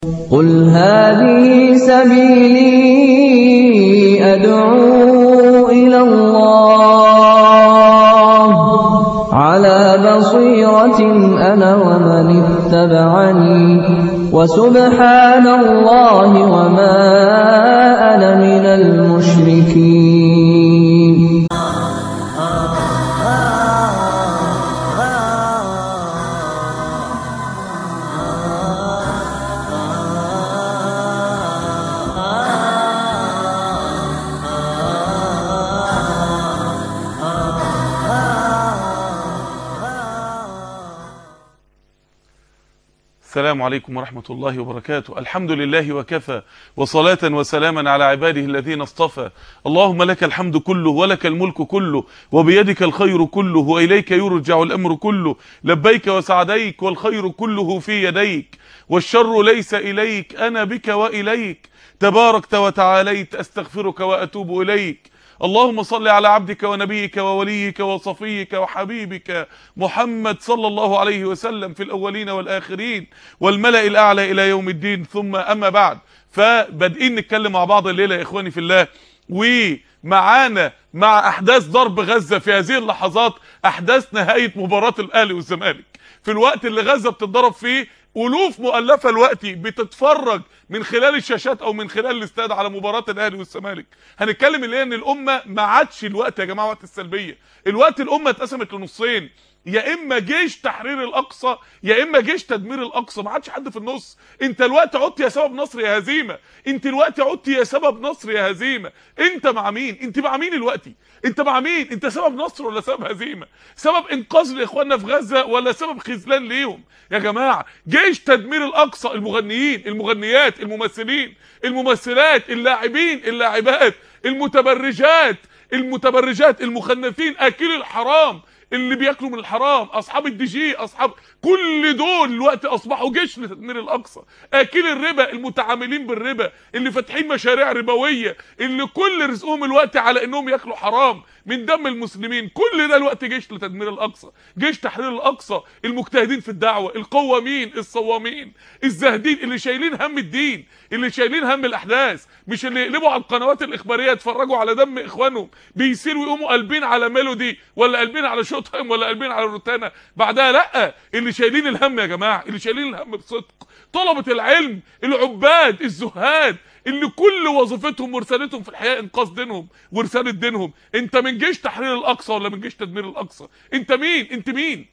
قُلْ هَٰذِهِ سَبِيلِي أَدْعُو إِلَى اللَّهِ ۚ عَلَىٰ بَصِيرَةٍ أَنَا وَمَنِ اتَّبَعَنِي ۖ وَسُبْحَانَ اللَّهِ وَمَا أَنَا مِنَ الْمُشْرِكِينَ السلام عليكم ورحمة الله وبركاته الحمد لله وكفى وصلاة وسلاما على عباده الذين اصطفى اللهم لك الحمد كله ولك الملك كله وبيدك الخير كله وإليك يرجع الأمر كله لبيك وسعديك والخير كله في يديك والشر ليس إليك أنا بك وإليك تباركت وتعاليت أستغفرك وأتوب إليك اللهم صل على عبدك ونبيك ووليك وصفيك وحبيبك محمد صلى الله عليه وسلم في الأولين والآخرين والملأ الأعلى إلى يوم الدين ثم أما بعد فبادئين نتكلم مع بعض الليلة يا إخواني في الله ومعانا مع أحداث ضرب غزة في هذه اللحظات أحداث نهاية مباراة الأهلي والزمالك في الوقت اللي غزة بتتضرب فيه الوف مؤلفه دلوقتي بتتفرج من خلال الشاشات او من خلال الاستاد على مباراه الاهلي والزمالك هنتكلم اللي هي ان الامه ما عادش الوقت يا جماعه وقت السلبيه الوقت الامه اتقسمت لنصين يا اما جيش تحرير الاقصى يا اما جيش تدمير الاقصى ما عادش حد في النص انت الوقت عدت يا سبب نصر يا هزيمه انت الوقت عدت يا سبب نصر يا هزيمه انت مع مين انت مع مين الوقت انت مع مين انت سبب نصر ولا سبب هزيمه سبب انقاذ لاخواننا في غزه ولا سبب خذلان ليهم يا جماعه جيش تدمير الاقصى المغنيين المغنيات الممثلين الممثلات اللاعبين اللاعبات المتبرجات المتبرجات المخنثين اكل الحرام اللي بياكلوا من الحرام اصحاب الدي جي اصحاب كل دول الوقت اصبحوا جيش لتدمير الاقصى اكل الربا المتعاملين بالربا اللي فاتحين مشاريع ربويه اللي كل رزقهم الوقت على انهم ياكلوا حرام من دم المسلمين كل ده الوقت جيش لتدمير الاقصى جيش تحرير الاقصى المجتهدين في الدعوه القوامين الصوامين الزاهدين اللي شايلين هم الدين اللي شايلين هم الاحداث مش اللي يقلبوا على القنوات الاخباريه يتفرجوا على دم اخوانهم بيسيروا يقوموا قلبين على ميلودي ولا قلبين على شو تايم ولا قلبين على روتانا بعدها لا اللي شايلين الهم يا جماعه اللي شايلين الهم بصدق طلبه العلم العباد الزهاد اللي كل وظيفتهم ورسالتهم في الحياه انقاذ دينهم ورساله دينهم انت من جيش تحرير الاقصى ولا من جيش تدمير الاقصى انت مين انت مين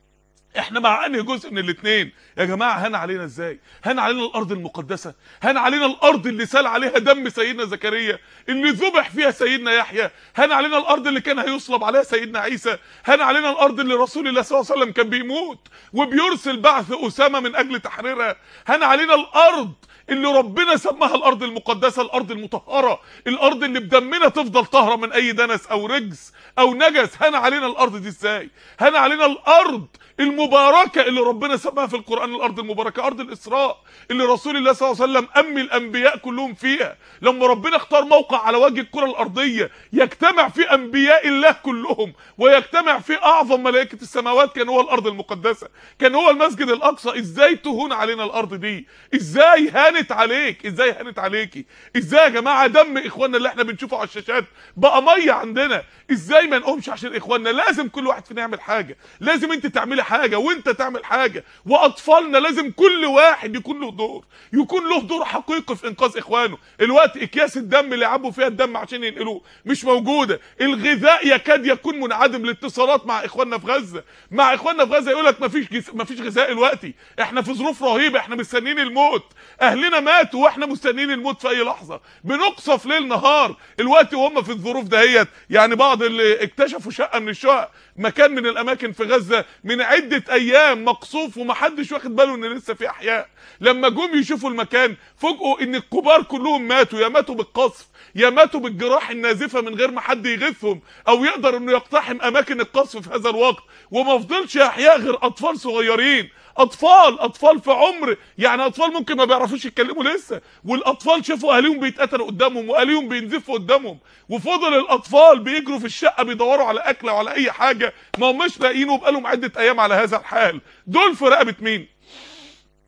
احنا مع انهي جزء من الاثنين يا جماعه هان علينا ازاي هان علينا الارض المقدسه هان علينا الارض اللي سال عليها دم سيدنا زكريا اللي ذبح فيها سيدنا يحيى هان علينا الارض اللي كان هيصلب عليها سيدنا عيسى هان علينا الارض اللي رسول الله صلى الله عليه وسلم كان بيموت وبيرسل بعث اسامه من اجل تحريرها هان علينا الارض اللي ربنا سماها الارض المقدسه الارض المطهره الارض اللي بدمنا تفضل طاهره من اي دنس او رجس او نجس هان علينا الارض دي ازاي هان علينا الارض المباركه اللي ربنا سماها في القران الارض المباركه ارض الاسراء اللي رسول الله صلى الله عليه وسلم امي الانبياء كلهم فيها لما ربنا اختار موقع على وجه الكره الارضيه يجتمع فيه انبياء الله كلهم ويجتمع فيه اعظم ملائكه السماوات كان هو الارض المقدسه كان هو المسجد الاقصى ازاي تهون علينا الارض دي ازاي هانت عليك ازاي هانت عليكي ازاي يا جماعه دم اخواننا اللي احنا بنشوفه على الشاشات بقى ميه عندنا ازاي ما نقومش عشان اخواننا لازم كل واحد فينا يعمل حاجه لازم انت تعملي حاجه وانت تعمل حاجه واطفالنا لازم كل واحد يكون له دور يكون له دور حقيقي في انقاذ اخوانه الوقت اكياس الدم اللي يعبوا فيها الدم عشان ينقلوه مش موجوده الغذاء يكاد يكون منعدم الاتصالات مع اخواننا في غزه مع اخواننا في غزه يقول لك مفيش جس... مفيش غذاء دلوقتي احنا في ظروف رهيبه احنا مستنيين الموت اهلنا ماتوا واحنا مستنيين الموت في اي لحظه بنقصف ليل نهار الوقت وهم في الظروف دهيت يعني بعض اللي اكتشفوا شقه من الشقق مكان من الاماكن في غزه من عده ايام مقصوف ومحدش واخد باله ان لسه في احياء لما جم يشوفوا المكان فوجئوا ان الكبار كلهم ماتوا يا ماتوا بالقصف يا ماتوا بالجراح النازفه من غير ما حد يغثهم او يقدر انه يقتحم اماكن القصف في هذا الوقت وما فضلش احياء غير اطفال صغيرين اطفال اطفال في عمر يعني اطفال ممكن ما بيعرفوش يتكلموا لسه والاطفال شافوا اهاليهم بيتقتلوا قدامهم واهاليهم بينزفوا قدامهم وفضل الاطفال بيجروا في الشقه بيدوروا على اكله وعلى اي حاجه ما هماش لاقيينه بقالهم عده ايام على هذا الحال دول في رقبه مين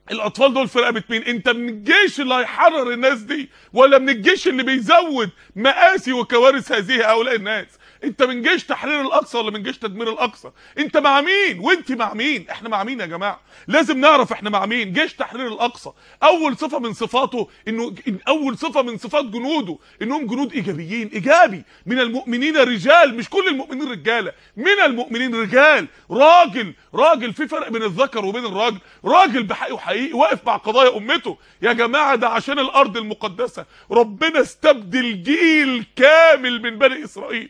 الاطفال دول في رقبه مين انت من الجيش اللي هيحرر الناس دي ولا من الجيش اللي بيزود مآسي وكوارث هذه هؤلاء الناس انت من جيش تحرير الاقصى ولا من جيش تدمير الاقصى انت مع مين وانت مع مين احنا مع مين يا جماعه لازم نعرف احنا مع مين جيش تحرير الاقصى اول صفه من صفاته انه إن اول صفه من صفات جنوده انهم جنود ايجابيين ايجابي من المؤمنين رجال مش كل المؤمنين رجاله من المؤمنين رجال راجل راجل في فرق بين الذكر وبين الراجل راجل بحقه حقيقي واقف مع قضايا امته يا جماعه ده عشان الارض المقدسه ربنا استبدل جيل كامل من بني اسرائيل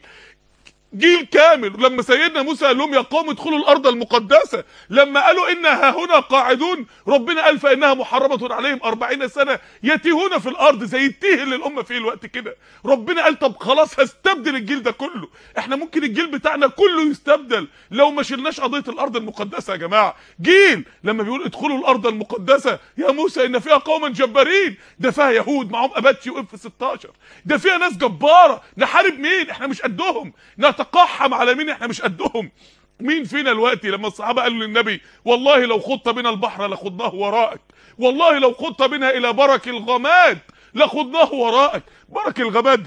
جيل كامل لما سيدنا موسى قال لهم يا قوم ادخلوا الارض المقدسه لما قالوا انها هنا قاعدون ربنا قال فانها محرمه عليهم 40 سنه يتيهون في الارض زي التيه اللي الامه فيه الوقت كده ربنا قال طب خلاص هستبدل الجيل ده كله احنا ممكن الجيل بتاعنا كله يستبدل لو ما شلناش قضيه الارض المقدسه يا جماعه جيل لما بيقول ادخلوا الارض المقدسه يا موسى ان فيها قوما جبارين ده فيها يهود معاهم ابات يو اف 16 ده فيها ناس جباره نحارب مين احنا مش قدهم نتقحم على مين احنا مش قدهم مين فينا الوقت لما الصحابه قالوا للنبي والله لو خضت بنا البحر لخضناه وراءك والله لو خضت بنا الى برك الغماد لخضناه وراءك برك الغماد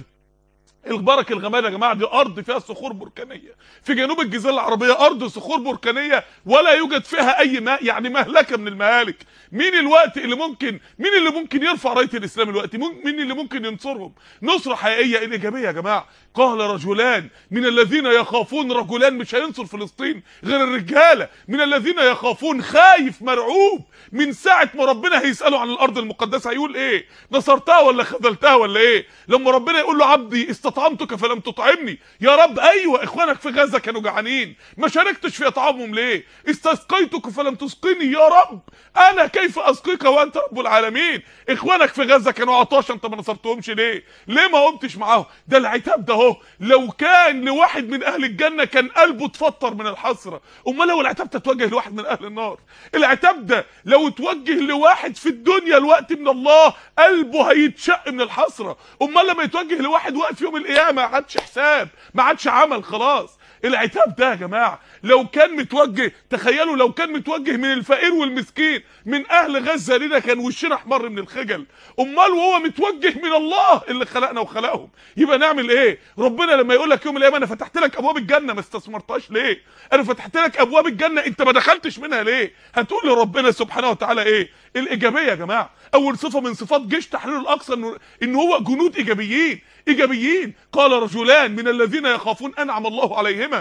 البرك الغماد يا جماعه دي ارض فيها صخور بركانيه في جنوب الجزيره العربيه ارض صخور بركانيه ولا يوجد فيها اي ماء يعني مهلكه من المهالك مين الوقت اللي ممكن مين اللي ممكن يرفع رايه الاسلام الوقت مين اللي ممكن ينصرهم نصره حقيقيه الايجابيه يا جماعه قال رجلان من الذين يخافون رجلان مش هينصر فلسطين غير الرجاله من الذين يخافون خايف مرعوب من ساعه ما ربنا هيساله عن الارض المقدسه هيقول ايه نصرتها ولا خذلتها ولا ايه لما ربنا يقول له عبدي استطعمتك فلم تطعمني يا رب ايوه اخوانك في غزه كانوا جعانين ما شاركتش في اطعامهم ليه استسقيتك فلم تسقني يا رب انا كيف اسقيك وانت رب العالمين اخوانك في غزه كانوا عطاش انت ما نصرتهمش ليه ليه ما قمتش معاهم ده العتاب ده اهو لو كان لواحد من اهل الجنه كان قلبه اتفطر من الحسره امال لو العتاب تتوجه لواحد من اهل النار العتاب ده لو اتوجه لواحد في الدنيا الوقت من الله قلبه هيتشق من الحسره امال لما يتوجه لواحد واقف يوم القيامه ما عادش حساب ما عادش عمل خلاص العتاب ده يا جماعه لو كان متوجه تخيلوا لو كان متوجه من الفقير والمسكين من اهل غزه لنا كان وشنا احمر من الخجل امال وهو متوجه من الله اللي خلقنا وخلقهم يبقى نعمل ايه ربنا لما يقول لك يوم القيامه انا فتحت لك ابواب الجنه ما استثمرتهاش ليه انا فتحت لك ابواب الجنه انت ما دخلتش منها ليه هتقول لربنا سبحانه وتعالى ايه الايجابيه يا جماعه اول صفه من صفات جيش تحرير الاقصى انه ان هو جنود ايجابيين ايجابيين قال رجلان من الذين يخافون انعم الله عليهما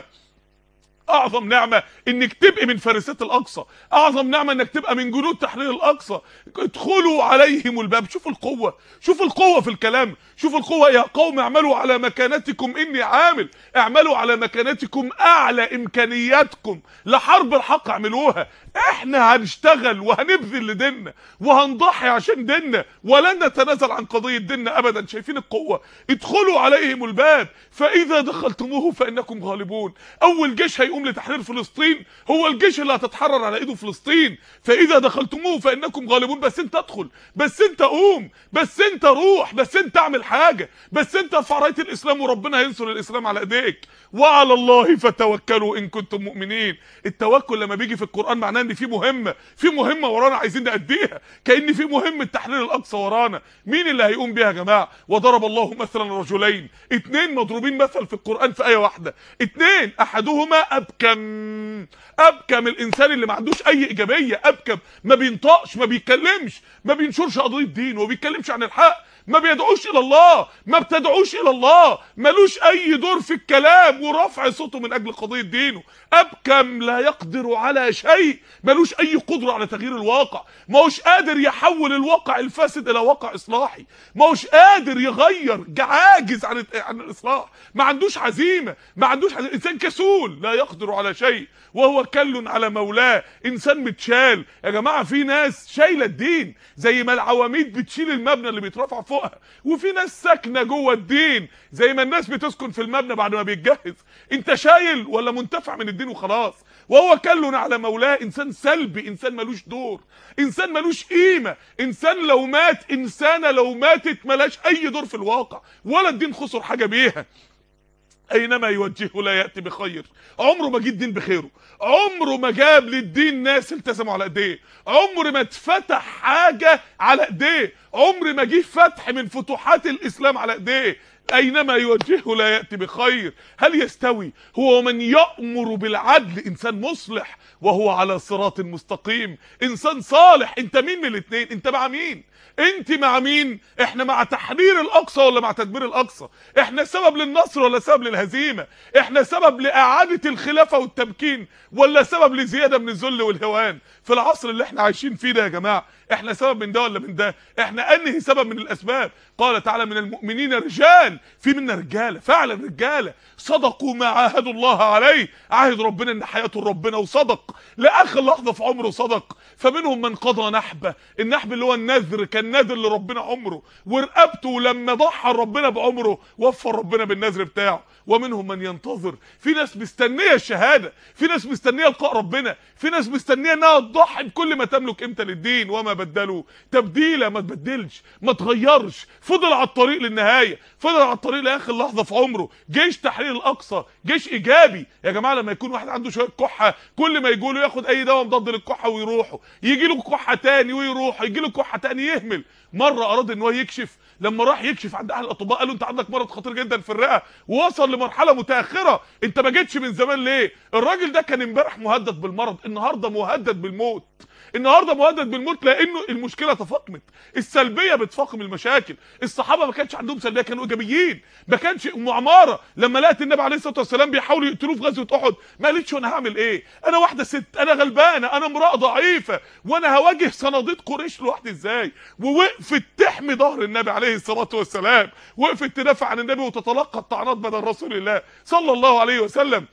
اعظم نعمه انك تبقي من فارسات الاقصى اعظم نعمه انك تبقى من جنود تحرير الاقصى ادخلوا عليهم الباب شوفوا القوه شوفوا القوه في الكلام شوفوا القوه يا قوم اعملوا على مكانتكم اني عامل اعملوا على مكانتكم اعلى امكانياتكم لحرب الحق اعملوها احنا هنشتغل وهنبذل لديننا وهنضحي عشان ديننا ولن نتنازل عن قضيه ديننا ابدا شايفين القوه ادخلوا عليهم الباب فاذا دخلتموه فانكم غالبون اول جيش هيقوم لتحرير فلسطين هو الجيش اللي هتتحرر على ايده فلسطين فاذا دخلتموه فانكم غالبون بس انت ادخل بس انت قوم بس انت روح بس انت اعمل حاجه بس انت ارفع رايه الاسلام وربنا هينصر الاسلام على ايديك وعلى الله فتوكلوا ان كنتم مؤمنين التوكل لما بيجي في القران معناه ان في مهمه في مهمه ورانا عايزين نأديها كأن في مهمه تحرير الاقصى ورانا مين اللي هيقوم بيها يا جماعه وضرب الله مثلا رجلين اتنين مضروبين مثل في القران في ايه واحده اتنين احدهما ابكم ابكم الانسان اللي ما عندوش اي ايجابيه ابكم ما بينطقش ما بيتكلمش ما بينشرش قضيه دين وما بيتكلمش عن الحق ما بيدعوش الى الله ما بتدعوش الى الله ملوش اي دور في الكلام ورفع صوته من اجل قضيه دينه ابكم لا يقدر على شيء ملوش اي قدره على تغيير الواقع ما هوش قادر يحول الواقع الفاسد الى واقع اصلاحي ما هوش قادر يغير عاجز عن عن الاصلاح ما عندوش عزيمه ما عندوش عزيمة. انسان كسول لا يقدر على شيء وهو كل على مولاه انسان متشال يا جماعه في ناس شايله الدين زي ما العواميد بتشيل المبنى اللي بيترفع فوقها وفي ناس ساكنه جوه الدين زي ما الناس بتسكن في المبنى بعد ما بيتجهز انت شايل ولا منتفع من الدين وخلاص وهو كل على مولاه انسان سلبي انسان ملوش دور انسان ملوش قيمه انسان لو مات انسانه لو ماتت ملاش اي دور في الواقع ولا الدين خسر حاجه بيها اينما يوجهه لا ياتي بخير عمره ما جه الدين بخيره عمره ما جاب للدين ناس التزموا على ايديه عمر ما اتفتح حاجه على ايديه عمر ما جه فتح من فتوحات الاسلام على ايديه اينما يوجهه لا ياتي بخير هل يستوي هو من يامر بالعدل انسان مصلح وهو على صراط مستقيم انسان صالح انت مين من الاثنين انت مع مين انت مع مين احنا مع تحرير الاقصى ولا مع تدمير الاقصى احنا سبب للنصر ولا سبب للهزيمه احنا سبب لاعاده الخلافه والتمكين ولا سبب لزياده من الذل والهوان في العصر اللي احنا عايشين فيه ده يا جماعه احنا سبب من ده ولا من ده احنا انهي سبب من الاسباب قال تعالى من المؤمنين رجال في منا رجاله فعلا رجاله صدقوا ما عاهدوا الله عليه عاهد ربنا ان حياته ربنا وصدق لاخر لحظه في عمره صدق فمنهم من قضى نحبه النحب اللي هو النذر كان نذر لربنا عمره ورقبته لما ضحى ربنا بعمره وفر ربنا بالنذر بتاعه ومنهم من ينتظر في ناس مستنيه الشهاده في ناس مستنيه لقاء ربنا في ناس مستنيه انها تضحي بكل ما تملك امتى للدين وما بدلوا تبديلا ما تبدلش ما تغيرش فضل على الطريق للنهايه فضل على الطريق لاخر لحظه في عمره جيش تحرير الاقصى جيش ايجابي يا جماعه لما يكون واحد عنده شويه كحه كل ما يجي له ياخد اي دواء مضاد للكحه ويروحوا يجي له كحه تاني ويروح يجي له كحه تاني يهمل مره اراد ان هو يكشف لما راح يكشف عند اهل الاطباء قالوا انت عندك مرض خطير جدا في الرئه ووصل لمرحله متاخره انت ما جيتش من زمان ليه الراجل ده كان امبارح مهدد بالمرض النهارده مهدد بالموت النهارده مهدد بالموت لانه المشكله تفاقمت السلبيه بتفاقم المشاكل الصحابه ما كانش عندهم سلبيه كانوا ايجابيين ما كانش ام عماره لما لقت النبي عليه الصلاه والسلام بيحاولوا يقتلوه في غزوه احد ما قالتش انا هعمل ايه انا واحده ست انا غلبانه انا امراه ضعيفه وانا هواجه صناديد قريش لوحدي ازاي ووقفت تحمي ظهر النبي عليه الصلاه والسلام وقفت تدافع عن النبي وتتلقى الطعنات بدل رسول الله صلى الله عليه وسلم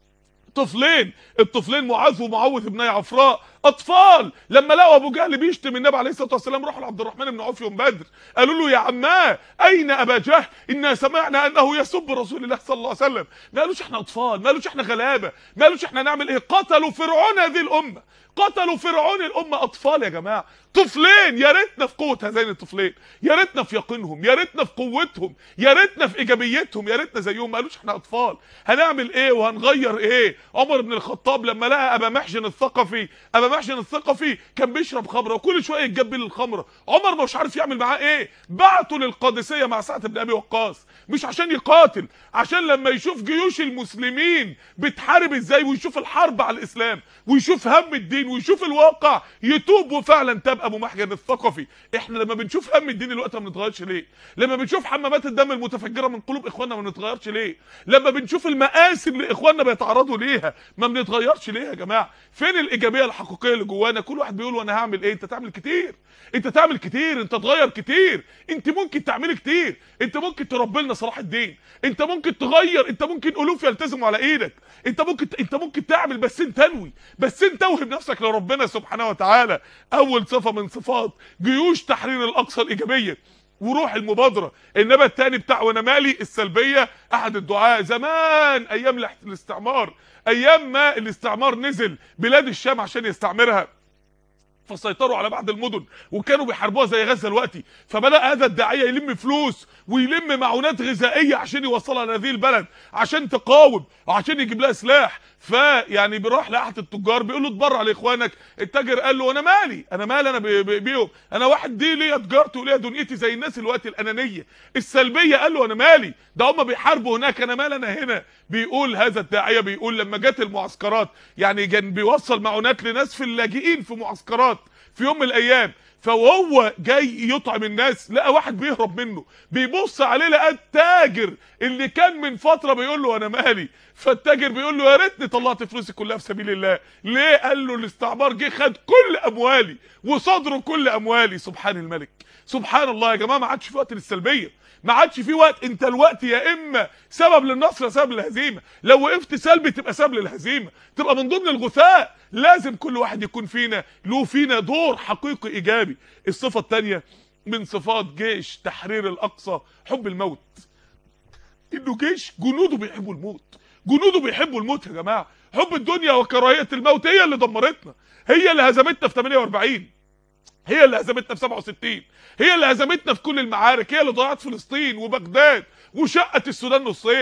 طفلين الطفلين معاذ ومعوذ بن عفراء اطفال لما لقوا ابو جهل بيشتم النبي عليه الصلاه والسلام راحوا لعبد الرحمن بن عوف يوم بدر قالوا له يا عماه اين ابا جهل انا سمعنا انه يسب رسول الله صلى الله عليه وسلم ما قالوش احنا اطفال ما قالوش احنا غلابه ما قالوش احنا نعمل ايه قتلوا فرعون هذه الامه قتلوا فرعون الامه اطفال يا جماعه طفلين يا ريتنا في قوه هذين الطفلين يا ريتنا في يقينهم يا ريتنا في قوتهم يا ريتنا في ايجابيتهم يا ريتنا زيهم ما قالوش احنا اطفال هنعمل ايه وهنغير ايه عمر بن الخطاب لما لقى ابا محجن الثقفي ابا محجن الثقفي كان بيشرب خمره وكل شويه يتجاب للخمره عمر ما مش عارف يعمل معاه ايه بعته للقادسيه مع سعد بن ابي وقاص مش عشان يقاتل عشان لما يشوف جيوش المسلمين بتحارب ازاي ويشوف الحرب على الاسلام ويشوف هم الدين ويشوف الواقع يتوب وفعلا تاب ابو محجن الثقفي احنا لما بنشوف هم الدين الوقت ما بنتغيرش ليه لما بنشوف حمامات الدم المتفجره من قلوب اخواننا ما بنتغيرش ليه لما بنشوف المآسي اللي اخواننا بيتعرضوا ليها ما بنتغيرش ليه يا جماعه فين الايجابيه الحقيقيه اللي جوانا كل واحد بيقول وانا هعمل ايه انت تعمل كتير انت تعمل كتير انت تغير كتير انت ممكن تعملي كتير انت ممكن تربي لنا صلاح الدين انت ممكن تغير انت ممكن الوف يلتزموا على ايدك انت ممكن انت ممكن تعمل بس انت انوي بس انت اوهب نفسك لربنا سبحانه وتعالى اول صفه من صفات جيوش تحرير الاقصى الايجابيه وروح المبادره انما الثاني بتاع وانا مالي السلبيه احد الدعاء زمان ايام الاستعمار ايام ما الاستعمار نزل بلاد الشام عشان يستعمرها فسيطروا على بعض المدن وكانوا بيحاربوها زي غزه دلوقتي فبدا هذا الداعيه يلم فلوس ويلم معونات غذائيه عشان يوصلها لهذه البلد عشان تقاوم وعشان يجيب لها سلاح فيعني بيروح لاحد التجار بيقول له اتبرع لاخوانك التاجر قال له انا مالي انا مالي انا بيهم انا واحد دي ليا تجارتي وليا دنيتي زي الناس الوقت الانانيه السلبيه قال له انا مالي ده هم بيحاربوا هناك انا مالي انا هنا بيقول هذا الداعيه بيقول لما جت المعسكرات يعني كان بيوصل معونات لناس في اللاجئين في معسكرات في يوم من الايام فوهو جاي يطعم الناس لقى واحد بيهرب منه بيبص عليه لقى التاجر اللي كان من فتره بيقول له انا مالي فالتاجر بيقول له يا ريتني طلعت فلوسي كلها في سبيل الله ليه قال له الاستعمار جه خد كل اموالي وصدره كل اموالي سبحان الملك سبحان الله يا جماعه ما عادش في وقت للسلبيه ما عادش في وقت انت الوقت يا اما سبب للنصر يا سبب للهزيمه لو وقفت سلبي تبقى سبب للهزيمه تبقى من ضمن الغثاء لازم كل واحد يكون فينا له فينا دور حقيقي ايجابي الصفه الثانيه من صفات جيش تحرير الاقصى حب الموت انه جيش جنوده بيحبوا الموت جنوده بيحبوا الموت يا جماعه حب الدنيا وكراهيه الموت هي اللي دمرتنا هي اللي هزمتنا في 48 هي اللي هزمتنا في 67 هي اللي هزمتنا في كل المعارك هي اللي ضيعت فلسطين وبغداد وشقت السودان نصين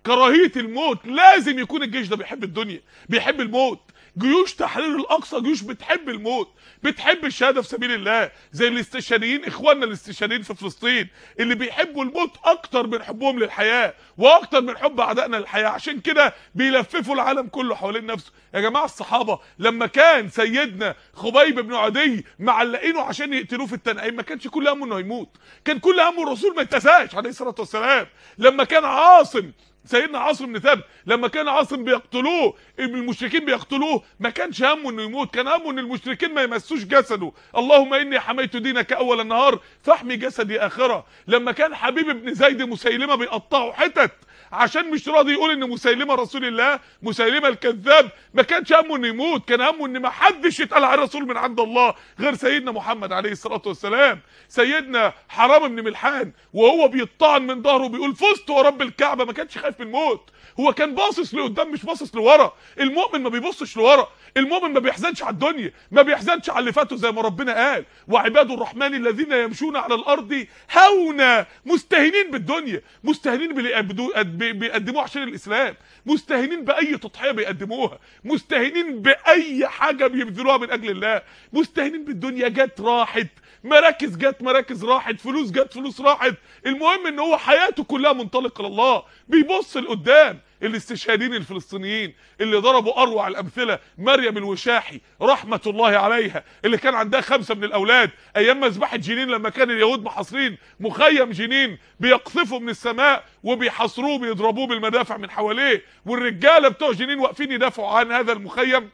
كراهيه الموت لازم يكون الجيش ده بيحب الدنيا بيحب الموت جيوش تحرير الاقصى جيوش بتحب الموت بتحب الشهاده في سبيل الله زي الاستشهاديين اخواننا الاستشهاديين في فلسطين اللي بيحبوا الموت اكتر من حبهم للحياه واكتر من حب اعدائنا للحياه عشان كده بيلففوا العالم كله حوالين نفسه يا جماعه الصحابه لما كان سيدنا خبيب بن عدي معلقينه عشان يقتلوه في التنعيم ما كانش كل همه انه يموت كان كل همه الرسول ما يتساش عليه الصلاه والسلام لما كان عاصم سيدنا عاصم بن ثابت لما كان عاصم بيقتلوه المشركين بيقتلوه ما كانش همه انه يموت كان همه ان المشركين ما يمسوش جسده اللهم اني حميت دينك اول النهار فاحمي جسدي اخره لما كان حبيب بن زيد مسيلمه بيقطعه حتت عشان مش راضي يقول ان مسيلمه رسول الله مسيلمه الكذاب ما كانش همه انه يموت كان همه ان ما حدش يتقال على الرسول من عند الله غير سيدنا محمد عليه الصلاه والسلام سيدنا حرام بن ملحان وهو بيطعن من ظهره بيقول فزت ورب الكعبه ما كانش خايف من الموت هو كان باصص لقدام مش باصص لورا المؤمن ما بيبصش لورا المؤمن ما بيحزنش على الدنيا ما بيحزنش على اللي فاته زي ما ربنا قال وعباد الرحمن الذين يمشون على الارض هونا مستهينين بالدنيا مستهينين باللي يقدموه- بي- بيقدموه عشان الاسلام مستهينين باي تضحيه بيقدموها مستهينين باي حاجه بيبذلوها من اجل الله مستهينين بالدنيا جت راحت مراكز جت مراكز راحت فلوس جت فلوس راحت المهم ان هو حياته كلها منطلقه لله بيبص لقدام الاستشهادين الفلسطينيين اللي ضربوا اروع الامثله مريم الوشاحي رحمه الله عليها اللي كان عندها خمسه من الاولاد ايام مذبحه جنين لما كان اليهود محاصرين مخيم جنين بيقذفوا من السماء وبيحاصروه بيضربوه بالمدافع من حواليه والرجاله بتوع جنين واقفين يدافعوا عن هذا المخيم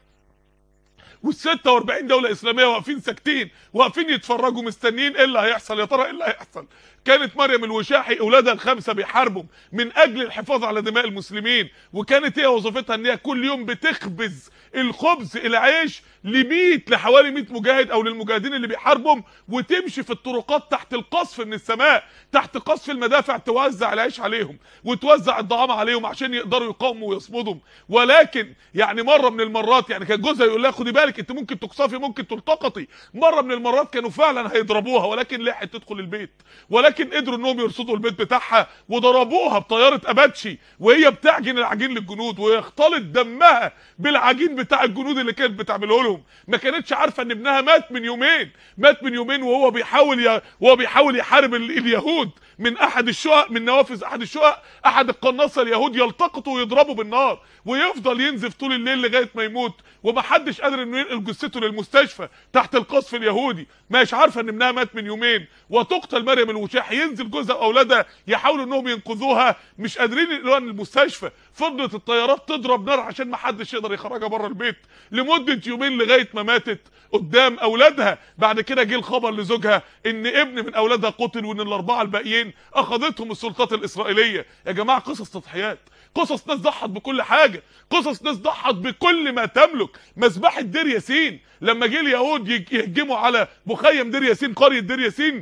وال 46 دوله اسلاميه واقفين ساكتين واقفين يتفرجوا مستنيين ايه اللي هيحصل يا ترى ايه اللي هيحصل كانت مريم الوشاحي اولادها الخمسه بيحاربوا من اجل الحفاظ على دماء المسلمين وكانت هي وظيفتها ان هي كل يوم بتخبز الخبز العيش ل 100 لحوالي 100 مجاهد او للمجاهدين اللي بيحاربهم وتمشي في الطرقات تحت القصف من السماء تحت قصف المدافع توزع العيش عليهم وتوزع الطعام عليهم عشان يقدروا يقاوموا ويصمدوا ولكن يعني مره من المرات يعني كان جوزها يقول لها خدي بالك انت ممكن تقصفي ممكن تلتقطي مره من المرات كانوا فعلا هيضربوها ولكن لحقت تدخل البيت ولكن قدروا انهم يرصدوا البيت بتاعها وضربوها بطياره اباتشي وهي بتعجن العجين للجنود ويختلط دمها بالعجين بتاع الجنود اللي كانت بتعمله لهم ما كانتش عارفه ان ابنها مات من يومين مات من يومين وهو بيحاول ي... وهو بيحاول يحارب ال... اليهود من احد الشقق من نوافذ احد الشقق احد القناصه اليهود يلتقطوا ويضربوا بالنار ويفضل ينزف طول الليل لغايه ما يموت ومحدش قادر انه ينقل جثته للمستشفى تحت القصف اليهودي مش عارفه ان ابنها مات من يومين وتقتل مريم الوشاح ينزل جوزها واولادها يحاولوا انهم ينقذوها مش قادرين ينقلوها للمستشفى فضلت الطيارات تضرب نار عشان ما حدش يقدر يخرجها بره البيت لمده يومين لغايه ما ماتت قدام اولادها بعد كده جه الخبر لزوجها ان ابن من اولادها قتل وان الاربعه الباقيين اخذتهم السلطات الاسرائيليه يا جماعه قصص تضحيات قصص ناس ضحت بكل حاجه قصص ناس ضحت بكل ما تملك مذبحه دير ياسين لما جه اليهود يج- يهجموا على مخيم دير ياسين قريه دير ياسين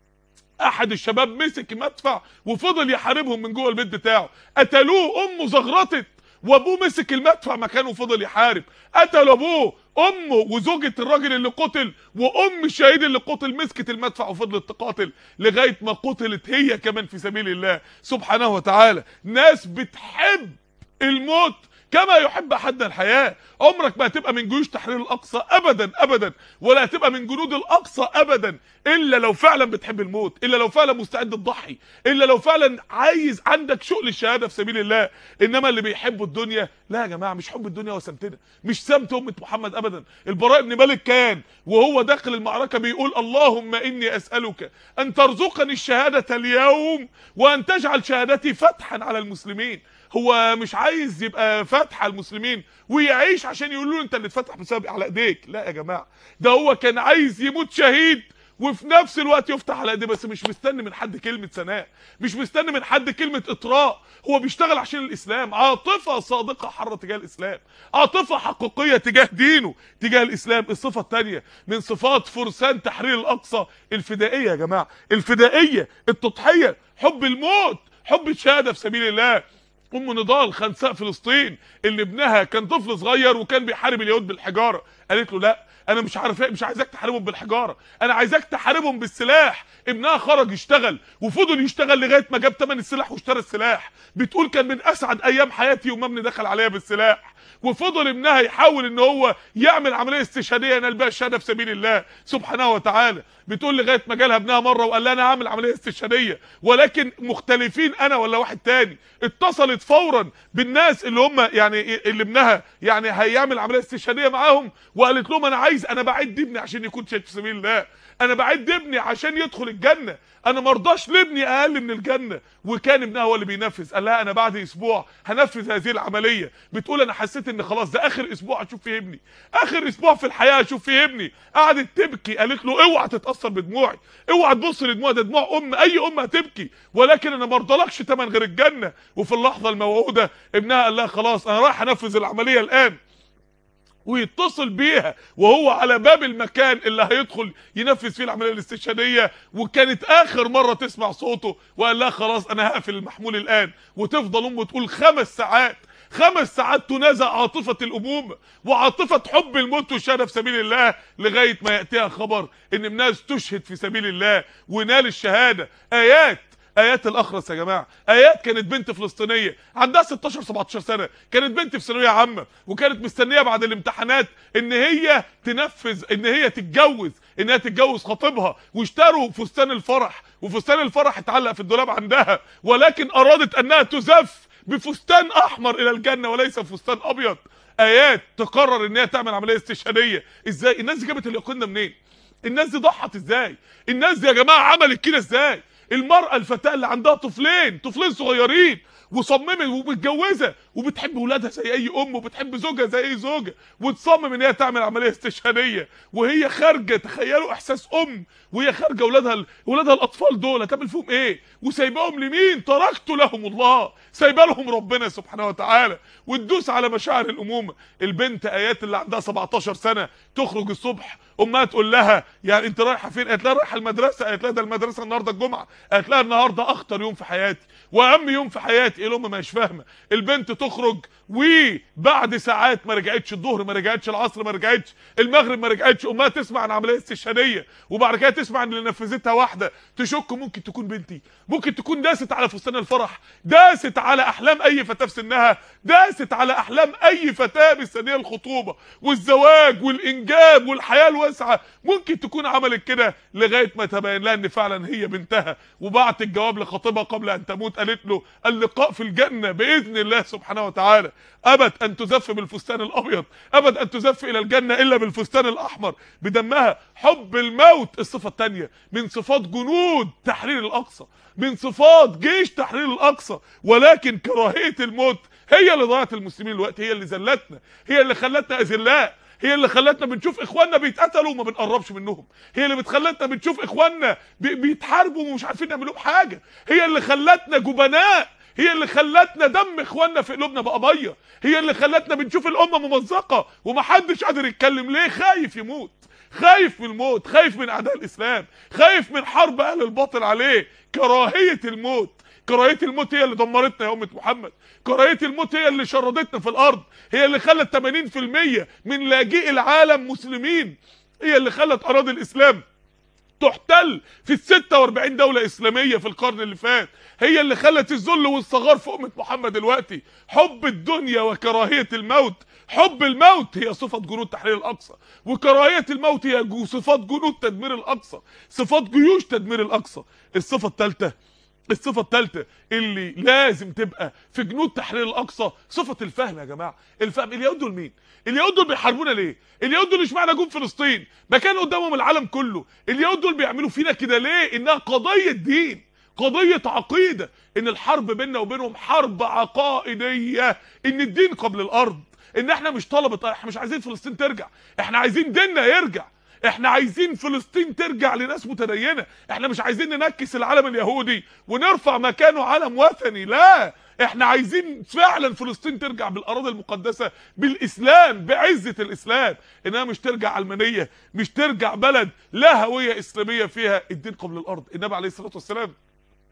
احد الشباب مسك مدفع وفضل يحاربهم من جوه البيت بتاعه قتلوه امه زغرطت وابوه مسك المدفع مكانه وفضل يحارب قتل ابوه امه وزوجة الراجل اللي قتل وام الشهيد اللي قتل مسكت المدفع وفضلت تقاتل لغايه ما قتلت هي كمان في سبيل الله سبحانه وتعالى ناس بتحب الموت كما يحب احدنا الحياه عمرك ما هتبقى من جيوش تحرير الاقصى ابدا ابدا ولا هتبقى من جنود الاقصى ابدا الا لو فعلا بتحب الموت الا لو فعلا مستعد تضحي الا لو فعلا عايز عندك شوق للشهاده في سبيل الله انما اللي بيحبوا الدنيا لا يا جماعه مش حب الدنيا وسمتنا مش سمت امه محمد ابدا البراء بن مالك كان وهو داخل المعركه بيقول اللهم اني اسالك ان ترزقني الشهاده اليوم وان تجعل شهادتي فتحا على المسلمين هو مش عايز يبقى فتح على المسلمين ويعيش عشان يقولوا له انت اللي اتفتح بسبب على ايديك لا يا جماعه ده هو كان عايز يموت شهيد وفي نفس الوقت يفتح على ايديه بس مش مستني من حد كلمه ثناء مش مستني من حد كلمه اطراء هو بيشتغل عشان الاسلام عاطفه صادقه حره تجاه الاسلام عاطفه حقيقيه تجاه دينه تجاه الاسلام الصفه الثانيه من صفات فرسان تحرير الاقصى الفدائيه يا جماعه الفدائيه التضحيه حب الموت حب الشهاده في سبيل الله ام نضال خنساء فلسطين اللي ابنها كان طفل صغير وكان بيحارب اليهود بالحجاره قالت له لا انا مش عارف ايه مش عايزاك تحاربهم بالحجاره انا عايزاك تحاربهم بالسلاح ابنها خرج يشتغل وفضل يشتغل لغايه ما جاب ثمن السلاح واشترى السلاح بتقول كان من اسعد ايام حياتي يوم ما ابني دخل عليا بالسلاح وفضل ابنها يحاول ان هو يعمل عمليه استشهاديه ينال بها الشهاده في سبيل الله سبحانه وتعالى بتقول لغايه ما جالها ابنها مره وقال لها انا هعمل عمليه استشهاديه ولكن مختلفين انا ولا واحد تاني اتصلت فورا بالناس اللي هم يعني اللي ابنها يعني هيعمل عمليه استشهاديه معاهم وقالت لهم انا عايز انا بعد ابني عشان يكون شهيد في سبيل الله انا بعد ابني عشان يدخل الجنه انا ما ارضاش لابني اقل من الجنه وكان ابنها هو اللي بينفذ قال لها انا بعد اسبوع هنفذ هذه العمليه بتقول انا حسيت ان خلاص ده اخر اسبوع اشوف فيه ابني اخر اسبوع في الحياه اشوف فيه ابني قعدت تبكي قالت له اوعى تتاثر بدموعي اوعى تبص لدموع ده دموع ام اي ام هتبكي ولكن انا ما ارضلكش تمن غير الجنه وفي اللحظه الموعوده ابنها قال لها خلاص انا رايح انفذ العمليه الان ويتصل بيها وهو على باب المكان اللي هيدخل ينفذ فيه العمليه الاستشهاديه وكانت اخر مره تسمع صوته وقال لها خلاص انا هقفل المحمول الان وتفضل امه تقول خمس ساعات خمس ساعات تنازع عاطفه الامومه وعاطفه حب الموت والشهاده في سبيل الله لغايه ما ياتيها خبر ان ابنها استشهد في سبيل الله ونال الشهاده ايات ايات الاخرس يا جماعه ايات كانت بنت فلسطينيه عندها 16 17 سنه كانت بنت في ثانويه عامه وكانت مستنيه بعد الامتحانات ان هي تنفذ ان هي تتجوز ان هي تتجوز خطيبها واشتروا فستان الفرح وفستان الفرح اتعلق في الدولاب عندها ولكن ارادت انها تزف بفستان احمر الى الجنه وليس فستان ابيض ايات تقرر ان هي تعمل عمليه استشهاديه ازاي الناس دي جابت اليقين ده منين الناس دي ضحت ازاي الناس دي يا جماعه عملت كده ازاي المرأة الفتاة اللي عندها طفلين طفلين صغيرين وصممت ومتجوزة وبتحب ولادها زي اي ام وبتحب زوجها زي اي زوجة وتصمم ان هي تعمل عملية استشهادية وهي خارجة تخيلوا احساس ام وهي خارجة ولادها ولادها الاطفال دول هتعمل فيهم ايه وسايباهم لمين تركت لهم الله سايبه لهم ربنا سبحانه وتعالى وتدوس على مشاعر الامومه البنت ايات اللي عندها 17 سنه تخرج الصبح امها تقول لها يعني انت رايحه فين قالت لها رايحه المدرسه قالت لها ده المدرسه النهارده الجمعه قالت لها النهارده اخطر يوم في حياتي واهم يوم في حياتي ايه الام مش فاهمه البنت تخرج وبعد ساعات ما رجعتش الظهر ما رجعتش العصر ما رجعتش المغرب ما رجعتش امها تسمع عن عمليه استشهاديه وبعد كده تسمع ان اللي نفذتها واحده تشك ممكن تكون بنتي ممكن تكون داست على فستان الفرح داست على احلام اي فتاه في سنها داست على احلام اي فتاه مستنيه الخطوبه والزواج والانجاب والحياه الواسعه ممكن تكون عملت كده لغايه ما تبين لها ان فعلا هي بنتها وبعت الجواب لخطيبها قبل ان تموت قالت له اللقاء في الجنه باذن الله سبحانه وتعالى ابد ان تزف بالفستان الابيض ابد ان تزف الى الجنه الا بالفستان الاحمر بدمها حب الموت الصفه الثانيه من صفات جنود تحرير الاقصى من صفات جيش تحرير الاقصى ولكن كراهيه الموت هي اللي ضيعت المسلمين الوقت هي اللي ذلتنا هي اللي خلتنا اذلاء هي اللي خلتنا بنشوف اخواننا بيتقتلوا وما بنقربش منهم هي اللي بتخلتنا بنشوف اخواننا بي- بيتحاربوا ومش عارفين نعمل لهم حاجه هي اللي خلتنا جبناء هي اللي خلتنا دم اخواننا في قلوبنا بقى ميه هي اللي خلتنا بنشوف الامه ممزقه ومحدش قادر يتكلم ليه خايف يموت خايف من الموت خايف من اعداء الاسلام خايف من حرب اهل الباطل عليه كراهيه الموت كراهيه الموت هي اللي دمرتنا يا امه محمد كراهيه الموت هي اللي شردتنا في الارض هي اللي خلت 80% من لاجئي العالم مسلمين هي اللي خلت اراضي الاسلام تحتل في ال 46 دولة إسلامية في القرن اللي فات هي اللي خلت الذل والصغار في أمة محمد دلوقتي حب الدنيا وكراهية الموت حب الموت هي صفة جنود تحرير الأقصى وكراهية الموت هي جو- صفات جنود تدمير الأقصى صفات جيوش تدمير الأقصى الصفة الثالثة الصفة الثالثة اللي لازم تبقى في جنود تحرير الأقصى صفة الفهم يا جماعة الفهم اليهود دول مين اليهود دول بيحاربونا ليه اليهود دول اشمعنى جم فلسطين ما كان قدامهم العالم كله اليهود دول بيعملوا فينا كده ليه انها قضية دين قضية عقيدة ان الحرب بيننا وبينهم حرب عقائدية ان الدين قبل الارض ان احنا مش طلبة احنا مش عايزين فلسطين ترجع احنا عايزين ديننا يرجع احنا عايزين فلسطين ترجع لناس متدينه احنا مش عايزين ننكس العالم اليهودي ونرفع مكانه علم وثني لا احنا عايزين فعلا فلسطين ترجع بالاراضي المقدسه بالاسلام بعزه الاسلام انها مش ترجع علمانيه مش ترجع بلد لا هويه اسلاميه فيها الدين قبل الارض النبي عليه الصلاه والسلام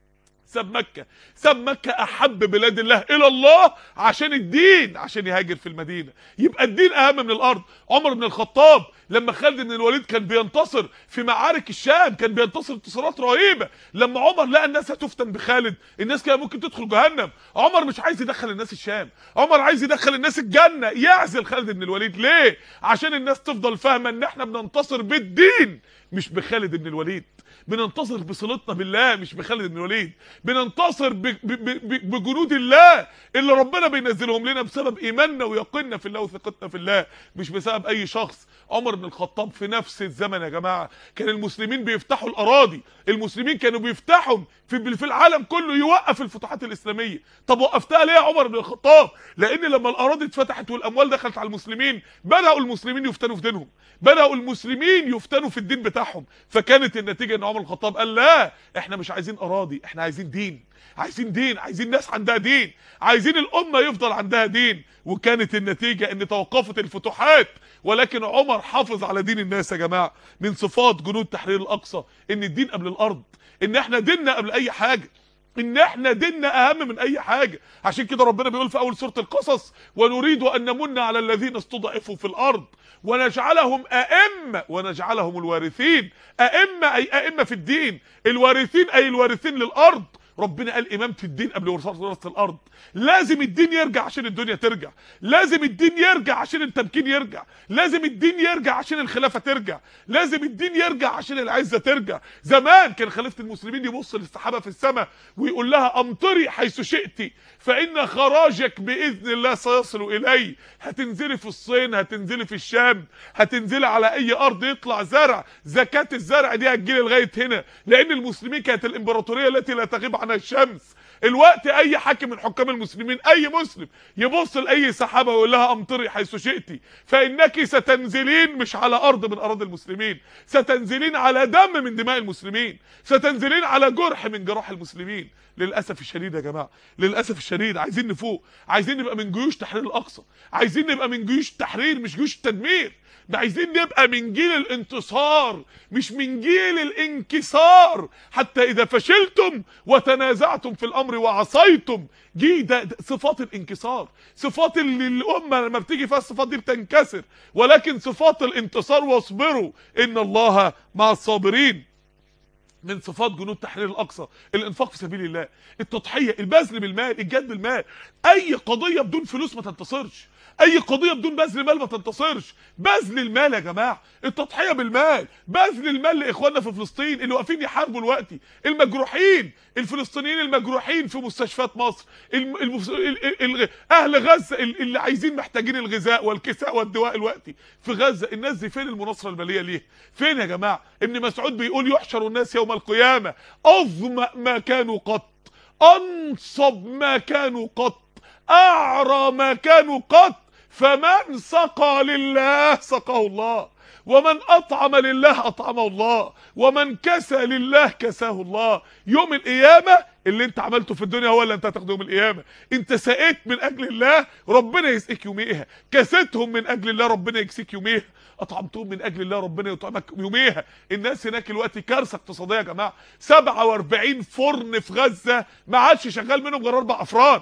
ساب مكه ساب مكه احب بلاد الله الى الله عشان الدين عشان يهاجر في المدينه يبقى الدين اهم من الارض عمر بن الخطاب لما خالد بن الوليد كان بينتصر في معارك الشام كان بينتصر انتصارات رهيبه لما عمر لقى الناس هتفتن بخالد الناس كده ممكن تدخل جهنم عمر مش عايز يدخل الناس الشام عمر عايز يدخل الناس الجنه يعزل خالد بن الوليد ليه عشان الناس تفضل فاهمه ان احنا بننتصر بالدين مش بخالد بن الوليد بننتصر بصلتنا بالله مش بخالد بن الوليد بننتصر ب- ب- ب- بجنود الله اللي ربنا بينزلهم لنا بسبب ايماننا ويقيننا في الله وثقتنا في الله مش بسبب اي شخص عمر بن الخطاب في نفس الزمن يا جماعه كان المسلمين بيفتحوا الاراضي المسلمين كانوا بيفتحوا في في العالم كله يوقف الفتوحات الاسلاميه طب وقفتها ليه يا عمر بن الخطاب لان لما الاراضي اتفتحت والاموال دخلت على المسلمين بداوا المسلمين يفتنوا في دينهم بداوا المسلمين يفتنوا في الدين بتاعهم فكانت النتيجه ان عمر بن الخطاب قال لا احنا مش عايزين اراضي احنا عايزين دين عايزين دين عايزين ناس عندها دين عايزين الامه يفضل عندها دين وكانت النتيجه ان توقفت الفتوحات ولكن عمر حافظ على دين الناس يا جماعه من صفات جنود تحرير الاقصى ان الدين قبل الارض ان احنا ديننا قبل اي حاجه ان احنا ديننا اهم من اي حاجه عشان كده ربنا بيقول في اول سوره القصص ونريد ان نمن على الذين استضعفوا في الارض ونجعلهم ائمه ونجعلهم الوارثين ائمه اي ائمه في الدين الوارثين اي الوارثين للارض ربنا قال امامه الدين قبل ورثه الارض لازم الدين يرجع عشان الدنيا ترجع لازم الدين يرجع عشان التمكين يرجع لازم الدين يرجع عشان الخلافه ترجع لازم الدين يرجع عشان العزه ترجع زمان كان خليفه المسلمين يبص للسحابه في السماء ويقول لها امطري حيث شئت فان خراجك باذن الله سيصل الي هتنزلي في الصين هتنزلي في الشام هتنزلي على اي ارض يطلع زرع زكاه الزرع دي هتجيلي لغايه هنا لان المسلمين كانت الامبراطوريه التي لا تغيب عنها الشمس الوقت اي حاكم من حكام المسلمين اي مسلم يبص لاي سحابه ويقول لها امطري حيث شئت فانك ستنزلين مش على ارض من اراضي المسلمين ستنزلين على دم من دماء المسلمين ستنزلين على جرح من جراح المسلمين للاسف الشديد يا جماعه للاسف الشديد عايزين نفوق عايزين نبقى من جيوش تحرير الاقصى عايزين نبقى من جيوش التحرير مش جيوش التدمير ده عايزين نبقى من جيل الانتصار مش من جيل الانكسار حتى اذا فشلتم وتنازعتم في الامر وعصيتم جي ده, ده صفات الانكسار صفات اللي الامه لما بتيجي فيها الصفات دي بتنكسر ولكن صفات الانتصار واصبروا ان الله مع الصابرين من صفات جنود تحرير الاقصى الانفاق في سبيل الله التضحيه البذل بالمال الجد بالمال اي قضيه بدون فلوس ما تنتصرش اي قضيه بدون بذل مال ما تنتصرش بذل المال يا جماعه التضحيه بالمال بذل المال لاخواننا في فلسطين اللي واقفين يحاربوا دلوقتي المجروحين الفلسطينيين المجروحين في مستشفيات مصر الم... المس... ال... ال... ال... اهل غزه اللي عايزين محتاجين الغذاء والكساء والدواء الوقتي في غزه الناس دي فين المناصره الماليه ليه فين يا جماعه ابن مسعود بيقول يحشر الناس يوم القيامه اظمأ ما كانوا قط انصب ما كانوا قط اعرى ما كانوا قط فمن سقى لله سقاه الله ومن اطعم لله اطعمه الله ومن كسى لله كساه الله يوم القيامه اللي انت عملته في الدنيا هو اللي انت هتاخده يوم القيامه انت سقيت من اجل الله ربنا يسقيك يوميها كسيتهم من اجل الله ربنا يكسيك يوميها اطعمتهم من اجل الله ربنا يطعمك يوميها الناس هناك دلوقتي كارثه اقتصاديه يا جماعه 47 فرن في غزه ما عادش شغال منهم غير اربع افراد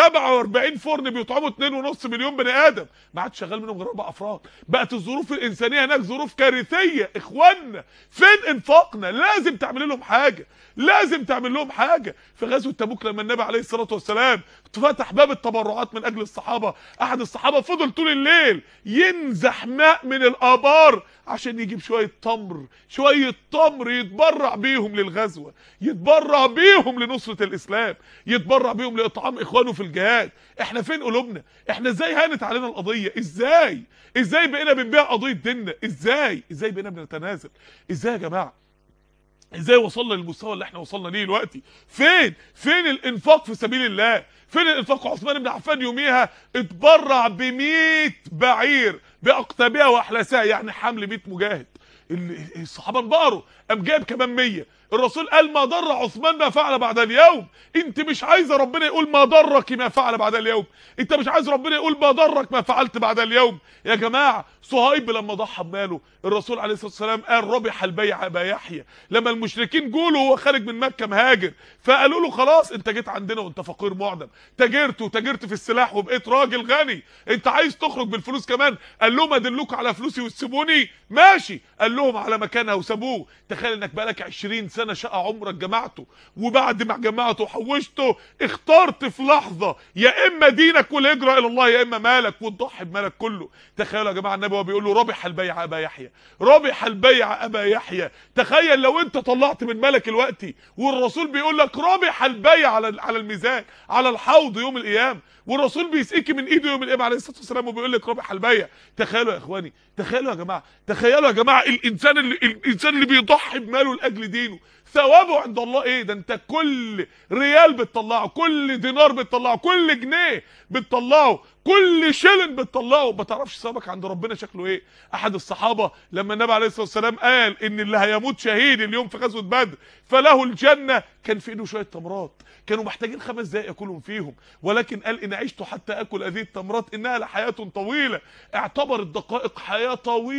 47 فرن بيطعموا 2.5 مليون بني ادم ما عادش شغال منهم غير اربع افراد بقت الظروف الانسانيه هناك ظروف كارثيه اخوانا فين انفاقنا لازم تعمل لهم حاجه لازم تعمل لهم حاجه في غزوه تبوك لما النبي عليه الصلاه والسلام فتح باب التبرعات من اجل الصحابه احد الصحابه فضل طول الليل ينزح ماء من الابار عشان يجيب شويه تمر شويه تمر يتبرع بيهم للغزوه يتبرع بيهم لنصره الاسلام يتبرع بيهم لاطعام اخوانه في الجهاد احنا فين قلوبنا احنا ازاي هانت علينا القضيه ازاي ازاي بقينا بنبيع قضيه ديننا ازاي ازاي بقينا بنتنازل ازاي يا جماعه ازاي وصلنا للمستوى اللي احنا وصلنا ليه دلوقتي فين فين الانفاق في سبيل الله فين الانفاق عثمان بن عفان يوميها اتبرع ب 100 بعير باقطابها واحلاسها يعني حمل 100 مجاهد الصحابه انبهروا قام جايب كمان 100 الرسول قال ما ضر عثمان ما فعل بعد اليوم انت مش عايزه ربنا يقول ما ضرك ما فعل بعد اليوم انت مش عايز ربنا يقول ما ضرك ما فعلت بعد اليوم يا جماعه صهيب لما ضحى بماله الرسول عليه الصلاه والسلام قال ربح البيع ابا يحيى لما المشركين جولوا وهو خارج من مكه مهاجر فقالوا له خلاص انت جيت عندنا وانت فقير معدم تاجرت وتاجرت في السلاح وبقيت راجل غني انت عايز تخرج بالفلوس كمان قال لهم ادلكم على فلوسي وتسيبوني ماشي قال لهم على مكانها وسابوه تخيل انك بقالك 20 سنه شقه عمرك جمعته وبعد ما جمعته وحوشته اخترت في لحظه يا اما دينك والهجره الى الله يا اما مالك وتضحي بمالك كله تخيلوا يا جماعه النبي وهو بيقول له ربح البيع ابا يحيى ربح البيع ابا يحيى تخيل لو انت طلعت من مالك الوقتي والرسول بيقول لك ربح البيع على على الميزان على الحوض يوم القيامه والرسول بيسقيكي من ايده يوم القيامه عليه الصلاه والسلام وبيقول لك ربح البيع تخيلوا يا اخواني تخيلوا يا جماعه تخيلوا يا جماعه الانسان اللي الانسان اللي بيضحي بماله لاجل دينه ثوابه عند الله ايه ده انت كل ريال بتطلعه كل دينار بتطلعه كل جنيه بتطلعه كل شلن بتطلعه ما تعرفش ثوابك عند ربنا شكله ايه احد الصحابه لما النبي عليه الصلاه والسلام قال ان اللي هيموت شهيد اليوم في غزوه بدر فله الجنه كان في ايده شويه تمرات كانوا محتاجين خمس دقائق ياكلهم فيهم ولكن قال ان عشت حتى اكل هذه التمرات انها لحياه طويله اعتبر الدقائق حياه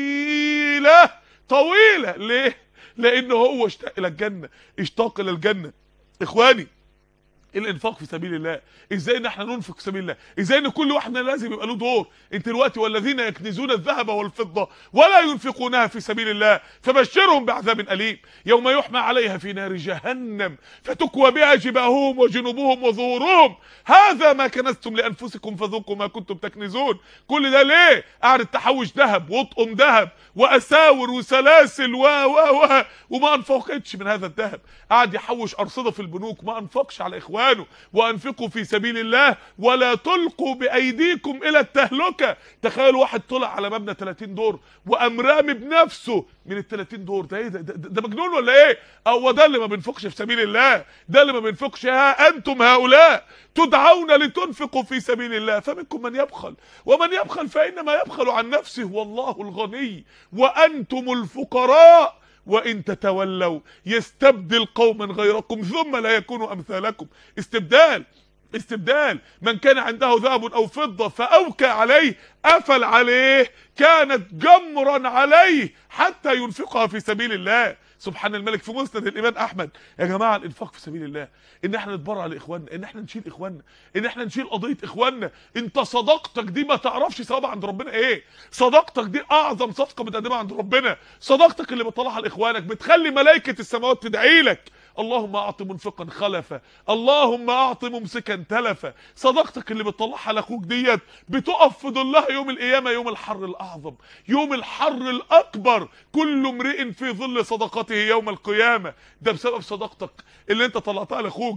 طويله طويله ليه لانه هو اشتاق الى الجنه اشتاق الى الجنه اخواني الانفاق في سبيل الله ازاي ان احنا ننفق في سبيل الله ازاي ان كل واحد لازم يبقى له دور انت دلوقتي والذين يكنزون الذهب والفضه ولا ينفقونها في سبيل الله فبشرهم بعذاب اليم يوم يحمى عليها في نار جهنم فتكوى بها جباههم وجنوبهم وظهورهم هذا ما كنزتم لانفسكم فذوقوا ما كنتم تكنزون كل ده ليه قاعد تحوش ذهب واطقم ذهب واساور وسلاسل و و و وما انفقتش من هذا الذهب قاعد يحوش ارصده في البنوك ما انفقش على اخوانه وانفقوا في سبيل الله ولا تلقوا بايديكم الى التهلكه تخيل واحد طلع على مبنى 30 دور وقام رامي بنفسه من ال 30 دور ده ايه ده, ده, ده مجنون ولا ايه هو ده اللي ما بينفقش في سبيل الله ده اللي ما بينفقش ها انتم هؤلاء تدعون لتنفقوا في سبيل الله فمنكم من يبخل ومن يبخل فانما يبخل عن نفسه والله الغني وانتم الفقراء وان تتولوا يستبدل قوما غيركم ثم لا يكونوا امثالكم استبدال استبدال من كان عنده ذهب او فضه فاوكى عليه قفل عليه كانت جمرا عليه حتى ينفقها في سبيل الله سبحان الملك في مسند الامام احمد يا جماعه الانفاق في سبيل الله ان احنا نتبرع لاخواننا ان احنا نشيل اخواننا ان احنا نشيل قضيه اخواننا انت صداقتك دي ما تعرفش ثوابها عند ربنا ايه صداقتك دي اعظم صفقه بتقدمها عند ربنا صداقتك اللي بتطلعها لاخوانك بتخلي ملائكه السماوات تدعي لك اللهم اعط منفقا خلفا اللهم اعط ممسكا تلفا صداقتك اللي بتطلعها لاخوك ديت بتقف في ظلها يوم القيامه يوم الحر الاعظم يوم الحر الاكبر كل امرئ في ظل صدقته يوم القيامه ده بسبب صداقتك اللي انت طلعتها لاخوك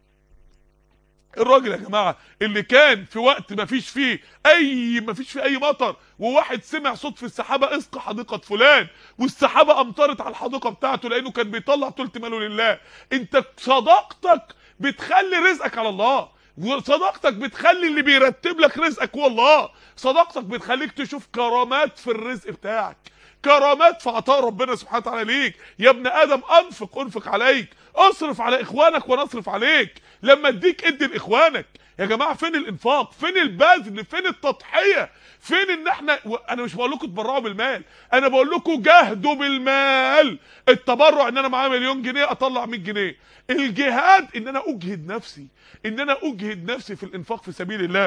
الراجل يا جماعه اللي كان في وقت ما فيش فيه اي ما فيش فيه اي مطر وواحد سمع صوت في السحابه اسقى حديقه فلان والسحابه امطرت على الحديقه بتاعته لانه كان بيطلع ثلث ماله لله انت صداقتك بتخلي رزقك على الله وصداقتك بتخلي اللي بيرتب لك رزقك هو الله صداقتك بتخليك تشوف كرامات في الرزق بتاعك كرامات في عطاء ربنا سبحانه وتعالى ليك يا ابن ادم انفق انفق عليك اصرف على اخوانك وانا اصرف عليك لما اديك ادي لاخوانك يا جماعه فين الانفاق فين البذل فين التضحيه فين ان احنا و... انا مش بقول لكم تبرعوا بالمال انا بقول لكم جاهدوا بالمال التبرع ان انا معايا مليون جنيه اطلع 100 جنيه الجهاد ان انا اجهد نفسي ان انا اجهد نفسي في الانفاق في سبيل الله